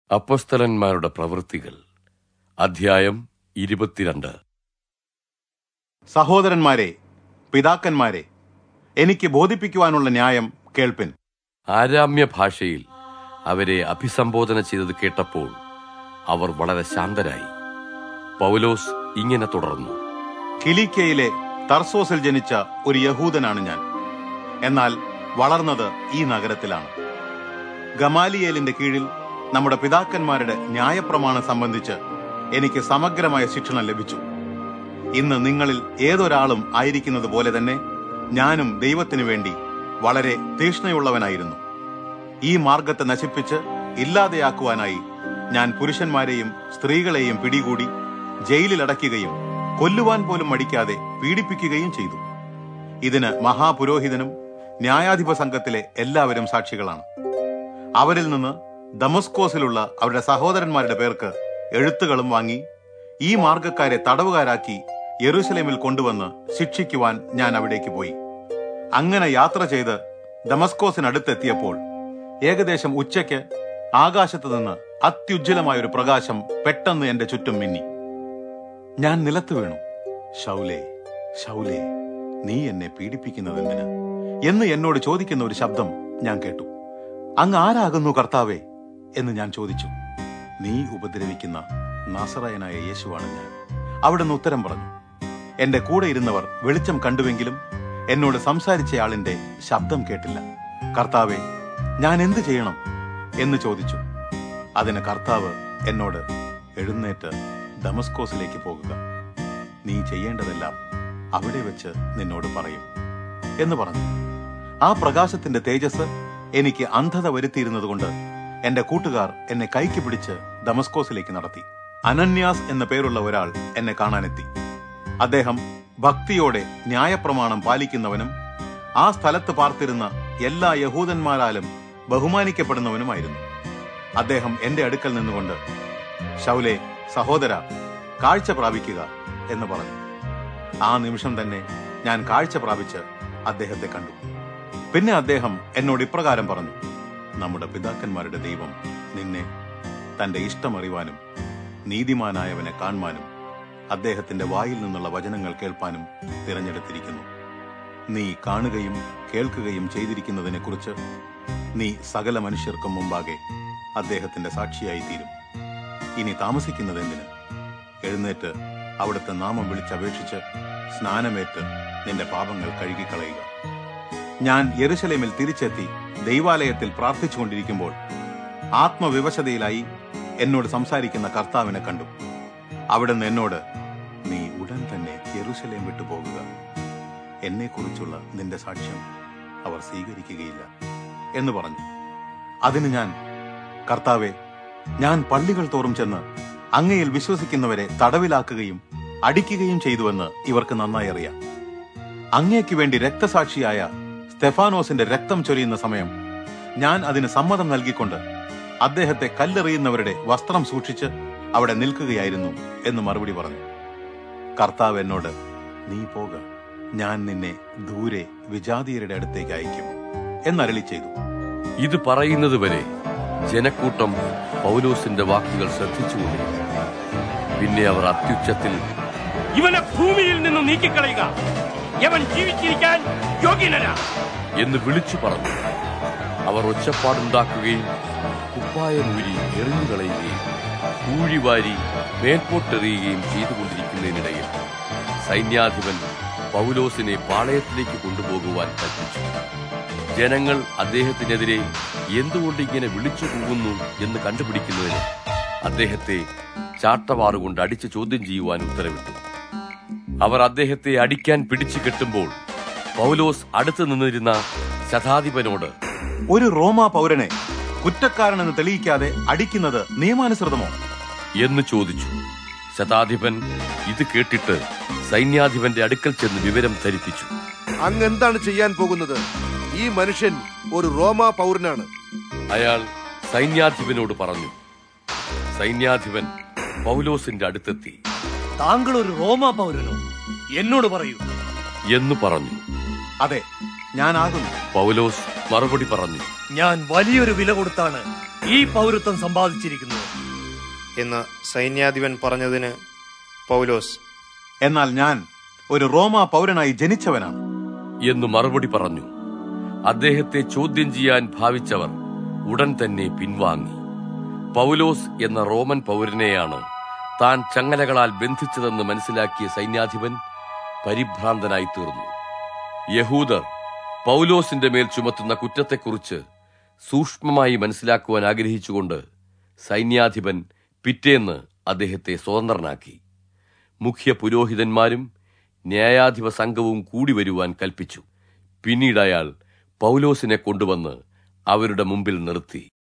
അപ്പസ്തലന്മാരുടെ പ്രവൃത്തികൾ അധ്യായം ഇരുപത്തിരണ്ട് സഹോദരന്മാരെ പിതാക്കന്മാരെ എനിക്ക് ബോധിപ്പിക്കുവാനുള്ള ന്യായം കേൾപ്പിൻ ആരാമ്യ ഭാഷയിൽ അവരെ അഭിസംബോധന ചെയ്തത് കേട്ടപ്പോൾ അവർ വളരെ ശാന്തരായി പൗലോസ് ഇങ്ങനെ തുടർന്നു കിലിക്കയിലെ തർസോസിൽ ജനിച്ച ഒരു യഹൂദനാണ് ഞാൻ എന്നാൽ വളർന്നത് ഈ നഗരത്തിലാണ് ഗമാലിയേലിന്റെ കീഴിൽ നമ്മുടെ പിതാക്കന്മാരുടെ ന്യായപ്രമാണം സംബന്ധിച്ച് എനിക്ക് സമഗ്രമായ ശിക്ഷണം ലഭിച്ചു ഇന്ന് നിങ്ങളിൽ ഏതൊരാളും ആയിരിക്കുന്നത് പോലെ തന്നെ ഞാനും ദൈവത്തിനു വേണ്ടി വളരെ തീഷ്ണയുള്ളവനായിരുന്നു ഈ മാർഗത്തെ നശിപ്പിച്ച് ഇല്ലാതെയാക്കുവാനായി ഞാൻ പുരുഷന്മാരെയും സ്ത്രീകളെയും പിടികൂടി ജയിലിലടയ്ക്കുകയും കൊല്ലുവാൻ പോലും മടിക്കാതെ പീഡിപ്പിക്കുകയും ചെയ്തു ഇതിന് മഹാപുരോഹിതനും ന്യായാധിപ സംഘത്തിലെ എല്ലാവരും സാക്ഷികളാണ് അവരിൽ നിന്ന് ദമസ്കോസിലുള്ള അവരുടെ സഹോദരന്മാരുടെ പേർക്ക് എഴുത്തുകളും വാങ്ങി ഈ മാർഗക്കാരെ തടവുകാരാക്കി യെറൂശലേമിൽ കൊണ്ടുവന്ന് ശിക്ഷിക്കുവാൻ ഞാൻ അവിടേക്ക് പോയി അങ്ങനെ യാത്ര ചെയ്ത് ദമസ്കോസിനടുത്തെത്തിയപ്പോൾ ഏകദേശം ഉച്ചയ്ക്ക് ആകാശത്ത് നിന്ന് അത്യുജ്വലമായ ഒരു പ്രകാശം പെട്ടെന്ന് എന്റെ ചുറ്റും മിന്നി ഞാൻ നിലത്ത് വീണു ഷൗലേ ഷൗലേ നീ എന്നെ പീഡിപ്പിക്കുന്നതെന്തിന് എന്ന് എന്നോട് ചോദിക്കുന്ന ഒരു ശബ്ദം ഞാൻ കേട്ടു അങ്ങ് ആരാകുന്നു കർത്താവേ എന്ന് ഞാൻ ചോദിച്ചു നീ ഉപദ്രവിക്കുന്ന നാസറായനായ യേശുവാണ് ഞാൻ അവിടുന്ന് ഉത്തരം പറഞ്ഞു എന്റെ കൂടെ ഇരുന്നവർ വെളിച്ചം കണ്ടുവെങ്കിലും എന്നോട് സംസാരിച്ചയാളിന്റെ ശബ്ദം കേട്ടില്ല കർത്താവെ ഞാൻ എന്ത് ചെയ്യണം എന്ന് ചോദിച്ചു അതിന് കർത്താവ് എന്നോട് എഴുന്നേറ്റ് ദമസ്കോസിലേക്ക് പോകുക നീ ചെയ്യേണ്ടതെല്ലാം അവിടെ വെച്ച് നിന്നോട് പറയും എന്ന് പറഞ്ഞു ആ പ്രകാശത്തിന്റെ തേജസ് എനിക്ക് അന്ധത വരുത്തിയിരുന്നതുകൊണ്ട് എന്റെ കൂട്ടുകാർ എന്നെ കൈക്ക് പിടിച്ച് ദമസ്കോസിലേക്ക് നടത്തി അനന്യാസ് എന്ന പേരുള്ള ഒരാൾ എന്നെ കാണാനെത്തി അദ്ദേഹം ഭക്തിയോടെ ന്യായപ്രമാണം പാലിക്കുന്നവനും ആ സ്ഥലത്ത് പാർത്തിരുന്ന എല്ലാ യഹൂദന്മാരാലും ബഹുമാനിക്കപ്പെടുന്നവനുമായിരുന്നു അദ്ദേഹം എന്റെ അടുക്കൽ നിന്നുകൊണ്ട് ശൗലെ സഹോദര കാഴ്ച പ്രാപിക്കുക എന്ന് പറഞ്ഞു ആ നിമിഷം തന്നെ ഞാൻ കാഴ്ച പ്രാപിച്ച് അദ്ദേഹത്തെ കണ്ടു പിന്നെ അദ്ദേഹം എന്നോട് ഇപ്രകാരം പറഞ്ഞു നമ്മുടെ പിതാക്കന്മാരുടെ ദൈവം നിന്നെ തന്റെ ഇഷ്ടമറിവാനും നീതിമാനായവനെ കാണുവാനും അദ്ദേഹത്തിന്റെ വായിൽ നിന്നുള്ള വചനങ്ങൾ കേൾപ്പാനും തിരഞ്ഞെടുത്തിരിക്കുന്നു നീ കാണുകയും കേൾക്കുകയും ചെയ്തിരിക്കുന്നതിനെക്കുറിച്ച് നീ സകല മനുഷ്യർക്കും മുമ്പാകെ അദ്ദേഹത്തിന്റെ സാക്ഷിയായി തീരും ഇനി താമസിക്കുന്നതെന്തിന് എഴുന്നേറ്റ് അവിടുത്തെ നാമം വിളിച്ചപേക്ഷിച്ച് സ്നാനമേറ്റ് നിന്റെ പാപങ്ങൾ കഴുകിക്കളയുക ഞാൻ യെരുശലേമിൽ തിരിച്ചെത്തി ദൈവാലയത്തിൽ പ്രാർത്ഥിച്ചുകൊണ്ടിരിക്കുമ്പോൾ ആത്മവിവശതയിലായി എന്നോട് സംസാരിക്കുന്ന കർത്താവിനെ കണ്ടു അവിടുന്ന് എന്നോട് നീ ഉടൻ തന്നെ യെരുശലേം വിട്ടു പോകുക എന്നെക്കുറിച്ചുള്ള നിന്റെ സാക്ഷ്യം അവർ സ്വീകരിക്കുകയില്ല എന്ന് പറഞ്ഞു അതിന് ഞാൻ കർത്താവെ ഞാൻ പള്ളികൾ തോറും ചെന്ന് അങ്ങയിൽ വിശ്വസിക്കുന്നവരെ തടവിലാക്കുകയും അടിക്കുകയും ചെയ്തുവെന്ന് ഇവർക്ക് നന്നായി അറിയാം അങ്ങേക്ക് വേണ്ടി രക്തസാക്ഷിയായ സ്തെഫാനോസിന്റെ രക്തം ചൊരിയുന്ന സമയം ഞാൻ അതിന് സമ്മതം നൽകിക്കൊണ്ട് അദ്ദേഹത്തെ കല്ലെറിയുന്നവരുടെ വസ്ത്രം സൂക്ഷിച്ച് അവിടെ നിൽക്കുകയായിരുന്നു എന്ന് മറുപടി പറഞ്ഞു കർത്താവ് എന്നോട് നീ പോക ഞാൻ നിന്നെ ദൂരെ വിജാതീയരുടെ അടുത്തേക്ക് അയക്കും എന്നരളി ചെയ്തു ഇത് പറയുന്നതുവരെ ജനക്കൂട്ടം പൗലോസിന്റെ വാക്കുകൾ ശ്രദ്ധിച്ചുകൊണ്ടിരുന്നു പിന്നെ അവർ അത്യുച്ചത്തിൽ ഇവനെ ഭൂമിയിൽ നിന്ന് നീക്കിക്കളയുക യവൻ ജീവിച്ചിരിക്കാൻ യോഗ്യനല്ല എന്ന് വിളിച്ചു പറഞ്ഞു അവർ ഒച്ചപ്പാടുണ്ടാക്കുകയും കുപ്പായമൂരി എറിഞ്ഞുകളയുകയും കൂഴിവാരി മേൽപോട്ടെറിയുകയും ചെയ്തുകൊണ്ടിരിക്കുന്നതിനിടയിൽ സൈന്യാധിപൻ പൗലോസിനെ പാളയത്തിലേക്ക് കൊണ്ടുപോകുവാൻ കൽപ്പിച്ചു ജനങ്ങൾ അദ്ദേഹത്തിനെതിരെ എന്തുകൊണ്ട് ഇങ്ങനെ വിളിച്ചു കൂവുന്നു എന്ന് കണ്ടുപിടിക്കുന്നതിന് അദ്ദേഹത്തെ ചാട്ടവാറുകൊണ്ട് അടിച്ച് ചോദ്യം ചെയ്യുവാൻ ഉത്തരവിട്ടു അവർ അദ്ദേഹത്തെ അടിക്കാൻ പിടിച്ചു കെട്ടുമ്പോൾ പൗലോസ് അടുത്തു നിന്നിരുന്ന ശതാധിപനോട് ഒരു റോമാ പൗരനെ കുറ്റക്കാരനെന്ന് തെളിയിക്കാതെ അടിക്കുന്നത് നിയമാനുസൃതമോ എന്ന് ചോദിച്ചു ശതാധിപൻ ഇത് കേട്ടിട്ട് സൈന്യാധിപന്റെ അടുക്കൽ ചെന്ന് വിവരം ധരിപ്പിച്ചു അങ്ങ് എന്താണ് ചെയ്യാൻ പോകുന്നത് ഈ മനുഷ്യൻ ഒരു റോമാ പൗരനാണ് അയാൾ സൈന്യാധിപനോട് പറഞ്ഞു സൈന്യാധിപൻ പൗലോസിന്റെ അടുത്തെത്തി താങ്കൾ ഒരു റോമാ പൗരനോ എന്നോട് പറയൂ എന്ന് പറഞ്ഞു അതെ ഞാനാകുന്നു പൗലോസ് മറുപടി പറഞ്ഞു ഞാൻ വലിയൊരു വില കൊടുത്താണ് ഈ പൗരത്വം സമ്പാദിച്ചിരിക്കുന്നത് എന്ന് സൈന്യാധിപൻ പറഞ്ഞതിന് പൗലോസ് എന്നാൽ ഞാൻ ഒരു റോമാ പൗരനായി ജനിച്ചവനാണ് എന്ന് മറുപടി പറഞ്ഞു അദ്ദേഹത്തെ ചോദ്യം ചെയ്യാൻ ഭാവിച്ചവർ ഉടൻ തന്നെ പിൻവാങ്ങി പൗലോസ് എന്ന റോമൻ പൗരനെയാണ് താൻ ചങ്ങലകളാൽ ബന്ധിച്ചതെന്ന് മനസ്സിലാക്കിയ സൈന്യാധിപൻ പരിഭ്രാന്തനായി തീർന്നു യഹൂദർ പൗലോസിന്റെ മേൽ ചുമത്തുന്ന കുറ്റത്തെക്കുറിച്ച് സൂക്ഷ്മമായി മനസ്സിലാക്കുവാൻ ആഗ്രഹിച്ചുകൊണ്ട് സൈന്യാധിപൻ പിറ്റേന്ന് അദ്ദേഹത്തെ സ്വതന്ത്രനാക്കി മുഖ്യ പുരോഹിതന്മാരും ന്യായാധിപ സംഘവും കൂടി വരുവാൻ കൽപ്പിച്ചു പിന്നീട് അയാൾ പൗലോസിനെ കൊണ്ടുവന്ന് അവരുടെ മുമ്പിൽ നിർത്തി